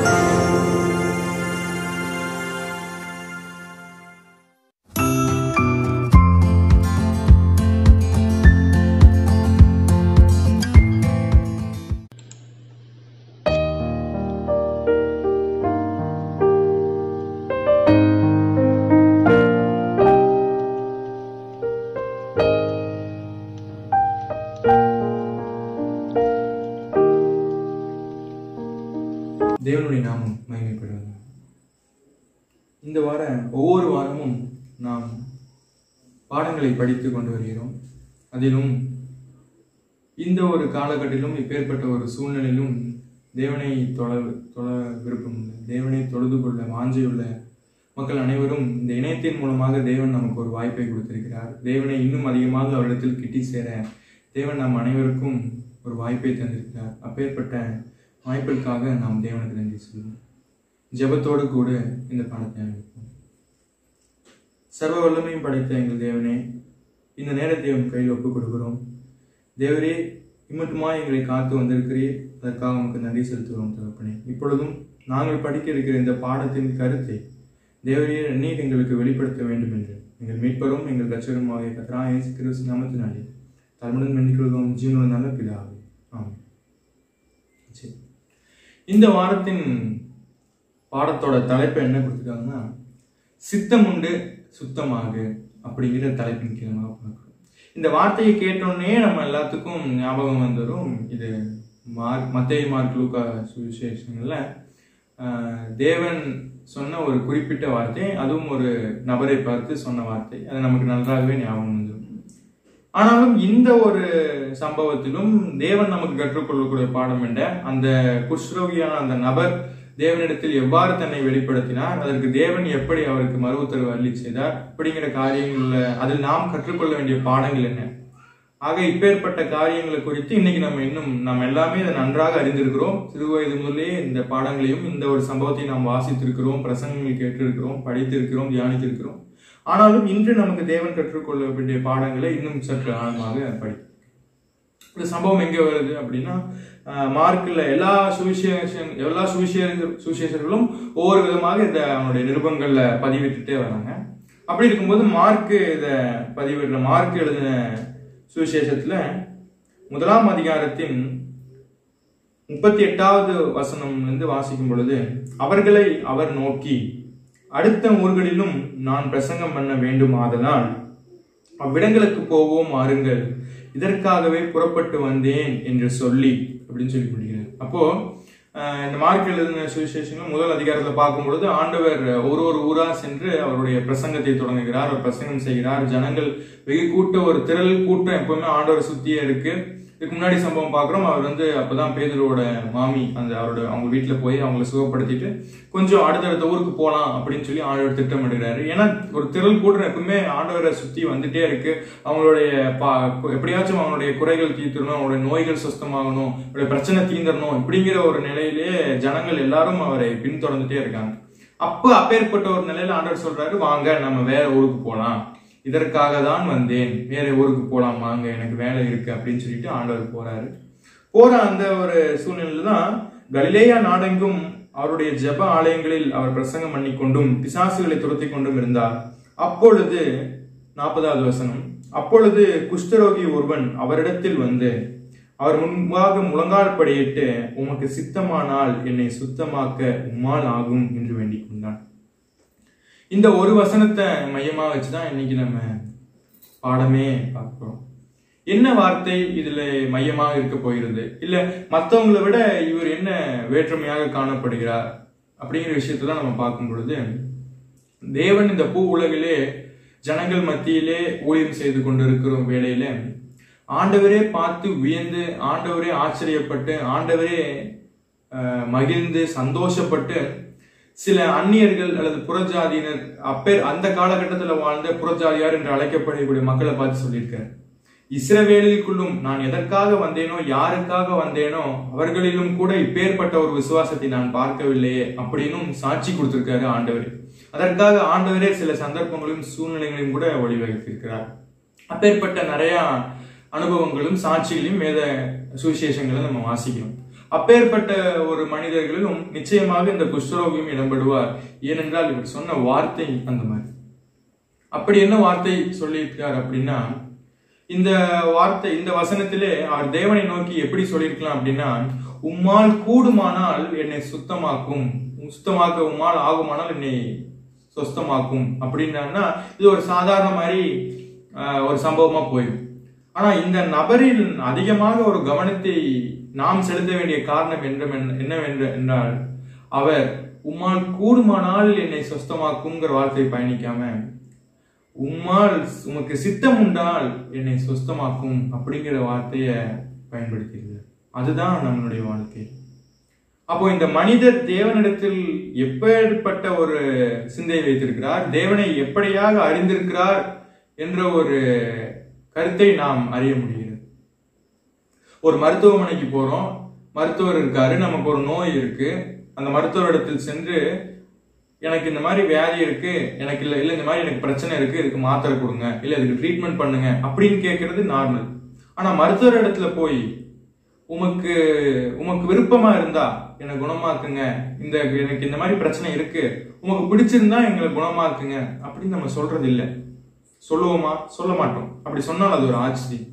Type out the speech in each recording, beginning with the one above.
தேவனுடைய நாமம் மகிமைப்படுவது இந்த வார ஒவ்வொரு வாரமும் நாம் பாடங்களை படித்து கொண்டு வருகிறோம் அதிலும் இந்த ஒரு காலகட்டத்திலும் இப்பேற்பட்ட ஒரு சூழ்நிலையிலும் தேவனை தொழ தொழ விருப்பம் உள்ள தேவனை தொழுது கொள்ள வாஞ்சையுள்ள மக்கள் அனைவரும் இந்த இணையத்தின் மூலமாக தேவன் நமக்கு ஒரு வாய்ப்பை கொடுத்திருக்கிறார் தேவனை இன்னும் அதிகமாக அவரிடத்தில் கிட்டி சேர தேவன் நம் அனைவருக்கும் ஒரு வாய்ப்பை தந்திருக்கிறார் அப்பேற்பட்ட வாய்ப்பிற்காக நாம் தேவனுக்கு நன்றி சொல்லுவோம் ஜெபத்தோடு கூட இந்த பாடத்தை ஆரம்பிப்போம் சர்வ வல்லமையும் படைத்த எங்கள் தேவனே இந்த நேரத்தை உம் கையில் ஒப்புக் கொடுக்கிறோம் தேவரே இம்மட்டுமா எங்களை காத்து வந்திருக்கிறீர் அதற்காக உமக்கு நன்றி செலுத்துகிறோம் தகப்பனே இப்பொழுதும் நாங்கள் படிக்க இருக்கிற இந்த பாடத்தின் கருத்தை தேவரே நீர் எங்களுக்கு வெளிப்படுத்த வேண்டும் என்று எங்கள் மீட்பரும் எங்கள் ரட்சகருமாகிய கத்ரா இயேசு கிறிஸ்து நாமத்தினாலே தலைமுடன் மென்னிக்கொள்வோம் ஜீவனுள்ள நல்ல பிதாவே ஆமென் சரி இந்த வாரத்தின் பாடத்தோட தலைப்பு என்ன கொடுத்துருக்காங்கன்னா சித்தம் உண்டு சுத்தமாக அப்படிங்கிற தலைப்பின் கீழே நம்ம பார்க்கிறோம் இந்த வார்த்தையை கேட்டோடனே நம்ம எல்லாத்துக்கும் ஞாபகம் வந்துடும் இது மார்க் மத்தேயு மார்க் லூக்கா சுவிசேஷங்கள்ல ஆஹ், தேவன் சொன்ன ஒரு குறிப்பிட்ட வார்த்தை அதுவும் ஒரு நபரை பார்த்து சொன்ன வார்த்தை அது நமக்கு நன்றாகவே ஞாபகம் வந்துடும் ஆனாலும் இந்த ஒரு சம்பவத்திலும் தேவன் நமக்கு கற்றுக்கொள்ளக்கூடிய பாடம் என்ற அந்த குஷ்ரோகியான அந்த நபர் தேவனிடத்தில் எவ்வாறு தன்னை வெளிப்படுத்தினார் அதற்கு தேவன் எப்படி அவருக்கு மறு உத்தரவு அள்ளி செய்தார் அப்படிங்கிற காரியங்கள்ல அதில் நாம் கற்றுக்கொள்ள வேண்டிய பாடங்கள் என்ன ஆக இப்பேற்பட்ட காரியங்களை குறித்து இன்னைக்கு நம்ம இன்னும் நம்ம எல்லாமே இதை நன்றாக அறிந்திருக்கிறோம் சிறு வயது முதலே இந்த பாடங்களையும் இந்த ஒரு சம்பவத்தை நாம் வாசித்திருக்கிறோம் பிரசங்கங்கள் கேட்டிருக்கிறோம் படித்திருக்கிறோம் தியானித்திருக்கிறோம் ஆனாலும் இன்று நமக்கு தேவன் கற்றுக்கொள்ள வேண்டிய பாடங்களை இன்னும் சற்று ஆழமாக படி இந்த சம்பவம் எங்க வருது அப்படின்னா ஆஹ், மார்க்ல எல்லா சுவிசேஷன் எல்லா சுவிசேஷ சுவிசேஷர்களும் ஒவ்வொரு விதமாக இந்த அவனுடைய நிருபங்கள்ல பதிவிட்டுட்டே வராங்க அப்படி இருக்கும்போது மார்க் இத பதிவிடுற மார்க் எழுதின சுவிசேஷத்துல முதலாம் அதிகாரத்தின் முப்பத்தி எட்டாவது வசனம்லேருந்து வாசிக்கும் பொழுது அவர்களை அவர் நோக்கி அடுத்த ஊர்களிலும் நான் பிரசங்கம் பண்ண வேண்டுமாதலால் அவ்விடங்களுக்கு போவோம் ஆறுங்கள் இதற்காகவே புறப்பட்டு வந்தேன் என்று சொல்லி அப்படின்னு சொல்லி முடிகிறார் அப்போ ஆஹ், இந்த மார்க் எழுதின சுவிசேஷங்கள் முதல் அதிகாரத்தில் பார்க்கும் பொழுது ஆண்டவர் ஒரு ஒரு ஊரா சென்று அவருடைய பிரசங்கத்தை தொடங்குகிறார் அவர் பிரசங்கம் செய்கிறார் ஜனங்கள் வெகு கூட்ட ஒரு திரள் கூட்டம் எப்பவுமே ஆண்டவர் சுத்தியே இருக்கு இதுக்கு முன்னாடி சம்பவம் பார்க்குறோம் அவர் வந்து அப்பதான் பேதுருவோட மாமி அந்த அவரோட அவங்க வீட்டில் போய் அவங்கள சுகப்படுத்திட்டு கொஞ்சம் அடுத்தடுத்த ஊருக்கு போகலாம் அப்படின்னு சொல்லி ஆண்டவர் திட்டமிடுகிறாரு ஏன்னா ஒரு திரள் கூட்டம் எப்பவுமே ஆண்டவரை சுற்றி வந்துட்டே இருக்கு அவங்களுடைய பா எப்படியாச்சும் அவங்களுடைய குறைகள் தீர்த்துடணும் அவங்களுடைய நோய்கள் சுத்தமாகணும் அவருடைய பிரச்சனை தீர்ந்துடணும் இப்படிங்கிற ஒரு நிலையிலே ஜனங்கள் எல்லாரும் அவரை பின்தொடர்ந்துட்டே இருக்காங்க அப்ப அப்பேற்பட்ட ஒரு நிலையில ஆண்டவர் சொல்றாரு வாங்க நம்ம வேற ஊருக்கு போலாம் இதற்காக தான் வந்தேன் வேற ஊருக்கு போலாம் வாங்க எனக்கு வேலை இருக்கு அப்படின்னு சொல்லிட்டு ஆண்டவர் போறாரு போற அந்த ஒரு சூழ்நிலையில தான் கலிலேயா நாடெங்கும் அவருடைய ஜெப ஆலயங்களில் அவர் பிரசங்கம் பண்ணி கொண்டும் பிசாசுகளை துரத்தி கொண்டும் இருந்தார் அப்பொழுது நாற்பதாவது வசனம் அப்பொழுது குஷ்டரோகி ஒருவன் அவரிடத்தில் வந்து அவர் முன்பாக முழங்கால் படியிட்டு உமக்கு சித்தமானால் என்னை சுத்தமாக்க உம்மால் ஆகும் என்று வேண்டிக் கொண்டான் இந்த ஒரு வசனத்தை மையமா வச்சுதான் இன்னைக்கு நம்ம பாடமே பார்க்கிறோம் என்ன வார்த்தை இதுல மையமாக இருக்க போகிறது இல்ல மத்தவங்களை விட இவர் என்ன வேற்றுமையாக காணப்படுகிறார் அப்படிங்கிற விஷயத்தை தான் நம்ம பார்க்கும் பொழுது தேவன் இந்த பூ உலகிலே ஜனங்கள் மத்தியிலே ஊழியம் செய்து கொண்டிருக்கிற வேளையில ஆண்டவரே பார்த்து வியந்து ஆண்டவரே ஆச்சரியப்பட்டு ஆண்டவரே அஹ், மகிழ்ந்து சந்தோஷப்பட்டு சில அந்நியர்கள் அல்லது புறஜாதியினர் அப்பேர் அந்த காலகட்டத்தில் வாழ்ந்த புறஜாதியார் என்று அழைக்கப்படக்கூடிய மக்களை பார்த்து சொல்லியிருக்காரு இஸ்ரவேலுக்குள்ளும் நான் எதற்காக வந்தேனோ யாருக்காக வந்தேனோ அவர்களிலும் கூட இப்பேற்பட்ட ஒரு விசுவாசத்தை நான் பார்க்கவில்லையே அப்படின்னும் சாட்சி கொடுத்திருக்காரு ஆண்டவர் அதற்காக ஆண்டவரே சில சந்தர்ப்பங்களையும் சூழ்நிலைகளையும் கூட வழிவகுத்திருக்கிறார் அப்பேற்பட்ட நிறைய அனுபவங்களும் சாட்சிகளையும் வேத சுவிசேஷங்களை நம்ம வாசிக்கிறோம் அப்பேற்பட்ட ஒரு மனிதர்களிலும் நிச்சயமாக இந்த குஷ்டரோகியும் இடம்படுவார் ஏனென்றால் இவர் சொன்ன வார்த்தை அந்த மாதிரி அப்படி என்ன வார்த்தை சொல்லியிருக்கார் அப்படின்னா இந்த வார்த்தை இந்த வசனத்திலே அவர் தேவனை நோக்கி எப்படி சொல்லியிருக்கலாம் அப்படின்னா உம்மால் கூடுமானால் என்னை சுத்தமாக்கும் சுத்தமாக்க உம்மால் ஆகுமானால் என்னை சுத்தமாக்கும் அப்படின்னா இது ஒரு சாதாரண மாதிரி ஆஹ், ஒரு சம்பவமா போயிடும் ஆனா இந்த நபரில் அதிகமாக ஒரு கவனத்தை நாம் செலுத்த வேண்டிய காரணம் என்ன என்னவென்று என்றால் அவர் உம்மால் கூடுமானால் என்னை சுஸ்தமாக்குங்கிற வார்த்தையை பயணிக்காம உம்மால் உமக்கு சித்தம் உண்டால் என்னை சுஸ்தமாக்கும் அப்படிங்கிற வார்த்தையை பயன்படுத்தியது அதுதான் நம்மளுடைய வாழ்க்கை அப்போ இந்த மனிதர் தேவனிடத்தில் எப்பேற்பட்ட ஒரு சிந்தையை வைத்திருக்கிறார் தேவனை எப்படியாக அறிந்திருக்கிறார் என்ற ஒரு கருத்தை நாம் அறிய முடிகிறது ஒரு மருத்துவமனைக்கு போறோம் மருத்துவர் இருக்காரு நமக்கு ஒரு நோய் இருக்கு அந்த மருத்துவரிடத்தில் சென்று எனக்கு இந்த மாதிரி வியாதி இருக்கு எனக்கு இல்ல இல்ல இந்த மாதிரி எனக்கு பிரச்சனை இருக்கு இதுக்கு மாத்திரை கொடுங்க இல்ல இதுக்கு ட்ரீட்மெண்ட் பண்ணுங்க அப்படின்னு கேட்கறது நார்மல் ஆனா மருத்துவர் இடத்துல போய் உமக்கு உமக்கு விருப்பமா இருந்தா என்னை குணமாக்குங்க இந்த எனக்கு இந்த மாதிரி பிரச்சனை இருக்கு உமக்கு பிடிச்சிருந்தா எங்களை குணமாக்குங்க அப்படின்னு நம்ம சொல்றது இல்ல சொல்லுவோமா சொல்ல மாட்டோம் அப்படி சொன்னால் அது ஒரு ஆச்சரியம்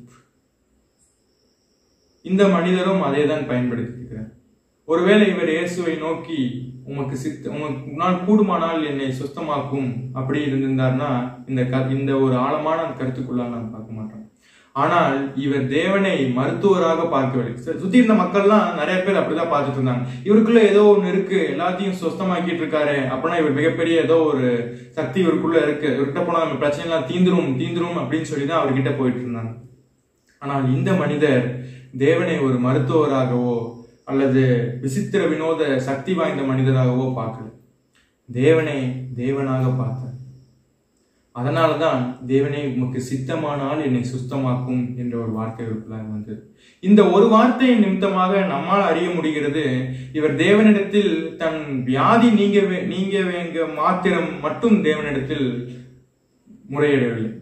இந்த மனிதரும் அதே தான் பயன்படுத்தியிருக்கிறார் ஒருவேளை இவர் இயேசுவை நோக்கி உமக்கு சித்த உமக்கு உன்னால் கூடுமானால் என்னை சுத்தமாக்கும் அப்படி இருந்திருந்தார்னா இந்த க இந்த ஒரு ஆழமான கருத்துக்குள்ளால் நாம் பார்க்க மாட்டோம் ஆனால் இவர் தேவனை மருத்துவராக பார்க்கவில்லை சு- சுத்தி இருந்த மக்கள்லாம் நிறைய பேர் அப்படிதான் பார்த்துட்டு இருந்தாங்க இவருக்குள்ள ஏதோ ஒண்ணு இருக்கு எல்லாத்தையும் சுத்தமாக்கிட்டு இருக்காரு அப்படின்னா இவர் மிகப்பெரிய ஏதோ ஒரு சக்தி இவருக்குள்ள இருக்கு இவர்கிட்ட போனா நம்ம பிரச்சனை எல்லாம் தீந்துரும் தீந்துரும் அப்படின்னு சொல்லி தான் அவர்கிட்ட போயிட்டு இருந்தாங்க ஆனால் இந்த மனிதர் தேவனை ஒரு மருத்துவராகவோ அல்லது விசித்திர வினோத சக்தி வாய்ந்த மனிதராகவோ பார்க்கல தேவனை தேவனாக பார்த்தார் அதனாலதான் தேவனை உமக்கு சித்தமானால் என்னை சுத்தமாக்கும் என்ற ஒரு வார்த்தை இருக்குள்ளாக வந்தது இந்த ஒரு வார்த்தையின் நிமித்தமாக நம்மால் அறிய முடிகிறது இவர் தேவனிடத்தில் தன் வியாதி நீங்க வே- நீங்க வேங்க மாத்திரம் மட்டும் தேவனிடத்தில் முறையிடவில்லை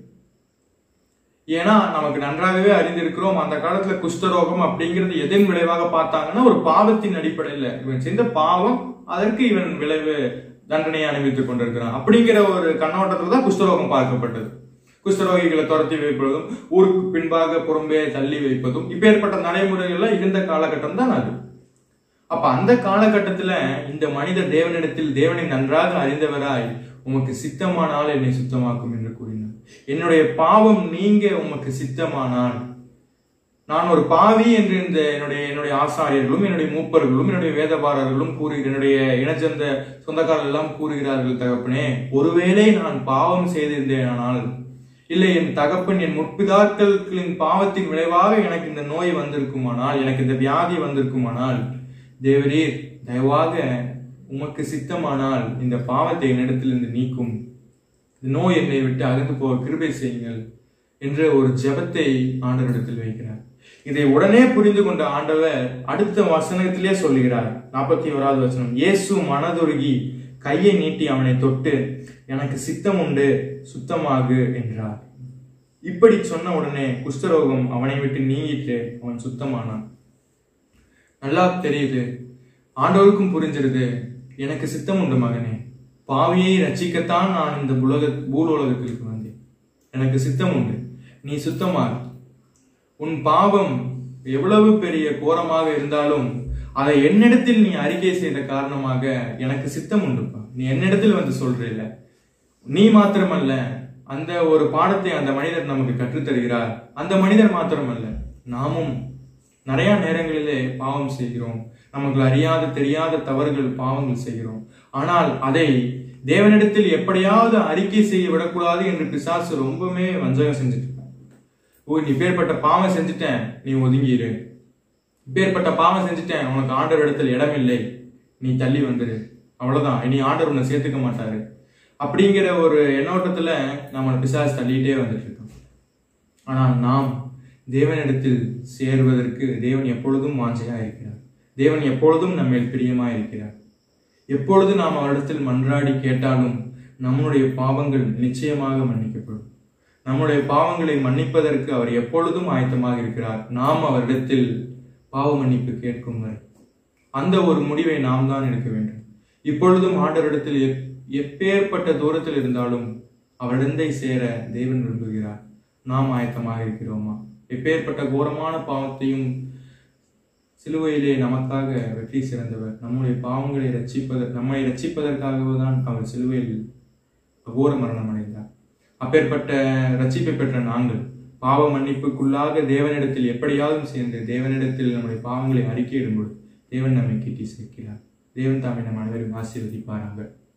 ஏன்னா நமக்கு நன்றாகவே அறிந்திருக்கிறோம் அந்த காலத்துல குஷ்டரோகம் அப்படிங்கிறது எதன் விளைவாக பார்த்தாங்கன்னா ஒரு பாவத்தின் அடிப்படையில் இவன் செய்த பாவம் அதற்கு இவன் விளைவு தண்டனையை அனுபவித்துக் கொண்டிருக்கிறான் அப்படிங்கிற ஒரு கண்ணோட்டத்துல தான் குஷ்டரோகம் பார்க்கப்பட்டது குஷ்டரோகிகளை துரத்தி வைப்பதும் ஊருக்கு பின்பாக புறம்பே தள்ளி வைப்பதும் இப்பேற்பட்ட நடைமுறைகள்லாம் இருந்த காலகட்டம் தான் அது அப்ப அந்த காலகட்டத்துல இந்த மனிதர் தேவனிடத்தில் தேவனை நன்றாக அறிந்தவராய் உமக்கு சித்தமானால் என்னை சுத்தமாக்கும் என்று கூறினார் என்னுடைய பாவம் நீங்க உமக்கு சித்தமானால் நான் ஒரு பாவி என்று இந்த என்னுடைய என்னுடைய ஆசாரியர்களும் என்னுடைய மூப்பர்களும் என்னுடைய வேதபாரர்களும் கூறுகிற என்னுடைய இனச்சந்த சொந்தக்காரர்கள் எல்லாம் கூறுகிறார்கள் தகப்பனே ஒருவேளை நான் பாவம் செய்திருந்தேனானால் இல்லை என் தகப்பன் என் முற்பிதாக்களின் பாவத்தின் விளைவாக எனக்கு இந்த நோய் வந்திருக்குமானால் எனக்கு இந்த வியாதி வந்திருக்குமானால் தேவரீர் தயவாக உமக்கு சித்தமானால் இந்த பாவத்தை என்னிடத்திலிருந்து நீக்கும் இந்த நோய் என்னை விட்டு அகன்று போக கிருபை செய்யுங்கள் என்ற ஒரு ஜெபத்தை ஆண்டவரிடத்தில் வைக்கிறார் இதை உடனே புரிந்து கொண்ட ஆண்டவர் அடுத்த வசனத்திலே சொல்லுகிறார் நாற்பத்தி ஓராவது வசனம் இயேசு மனதுருகி கையை நீட்டி அவனை தொட்டு எனக்கு சித்தம் உண்டு சுத்தமாகு என்றார் இப்படி சொன்ன உடனே குஷ்டரோகம் அவனை விட்டு நீங்கிட்டு அவன் சுத்தமானான் நல்லா தெரியுது ஆண்டவருக்கும் புரிஞ்சிருது எனக்கு சித்தம் உண்டு மகனே பாவியை ரட்சிக்கத்தான் நான் இந்த உலக பூலோலகத்திற்கு வந்தேன் எனக்கு சித்தம் உண்டு நீ சுத்தமாக உன் பாவம் எவ்வளவு பெரிய கோரமாக இருந்தாலும் அதை என்னிடத்தில் நீ அறிக்கை செய்த காரணமாக எனக்கு சித்தம் உண்டுப்பா நீ என்னிடத்தில் வந்து சொல்றீல்ல நீ மாத்திரமல்ல அந்த ஒரு பாடத்தை அந்த மனிதர் நமக்கு கற்றுத்தருகிறார் அந்த மனிதர் மாத்திரமல்ல நாமும் நிறைய நேரங்களிலே பாவம் செய்கிறோம் நமக்கு அறியாத தெரியாத தவறுகள் பாவங்கள் செய்கிறோம் ஆனால் அதை தேவனிடத்தில் எப்படியாவது அறிக்கை செய்ய விடக்கூடாது என்று பிசாசு ரொம்பவே வஞ்சகம் செஞ்சுட்டு இருக்கான். ஓ நீ பேர்பட்ட பாவம் செஞ்சுட்டேன் நீ ஒதுங்கிரு பேர்பட்ட பாவம் செஞ்சுட்டேன் உனக்கு ஆண்டவர் இடத்துல இடம் இல்லை நீ தள்ளி வந்துரு அவ்வளவுதான் இனி ஆண்டவர் உன்னை சேர்த்துக்க மாட்டாரு அப்படிங்கிற ஒரு எண்ணோட்டத்துல நம்ம பிசாசு தள்ளிட்டே வந்துட்டு இருக்கோம் ஆனால் நாம் தேவனிடத்தில் சேருவதற்கு தேவன் எப்பொழுதும் வாஞ்சையா இருக்கிறார் தேவன் எப்பொழுதும் நம்ம பிரியமா இருக்கிறார் எப்பொழுது நாம் அவரிடத்தில் மன்றாடி கேட்டாலும் நம்முடைய பாவங்கள் நிச்சயமாக மன்னிக்கப்படும் நம்முடைய பாவங்களை மன்னிப்பதற்கு அவர் எப்பொழுதும் ஆயத்தமாக இருக்கிறார் நாம் அவரிடத்தில் பாவ மன்னிப்பு கேட்கும் வரை அந்த ஒரு முடிவை நாம் தான் எடுக்க வேண்டும் இப்பொழுதும் ஆண்டவரிடத்தில் எப்- எப்பேற்பட்ட தூரத்தில் இருந்தாலும் அவரிடந்தை சேர தேவன் விரும்புகிறார் நாம் ஆயத்தமாக இருக்கிறோமா எப்பேற்பட்ட கோரமான பாவத்தையும் சிலுவையிலே நமக்காக வெற்றி சிறந்தவர் நம்முடைய பாவங்களை ரட்சிப்பத நம்மை ரட்சிப்பதற்காகவே தான் அவர் சிலுவையில் அகோர மரணம் அடைந்தார் அப்பேற்பட்ட ரட்சிப்பை பெற்ற நாங்கள் பாவ மன்னிப்புக்குள்ளாக தேவனிடத்தில் எப்படியாவது சேர்ந்து தேவனிடத்தில் நம்முடைய பாவங்களை அறிக்கையிடும்போது தேவன் நம்மை கிட்டி சேர்க்கிறார் தேவன் தாமே நம் அனைவரும் ஆசீர்வதிப்பாராங்க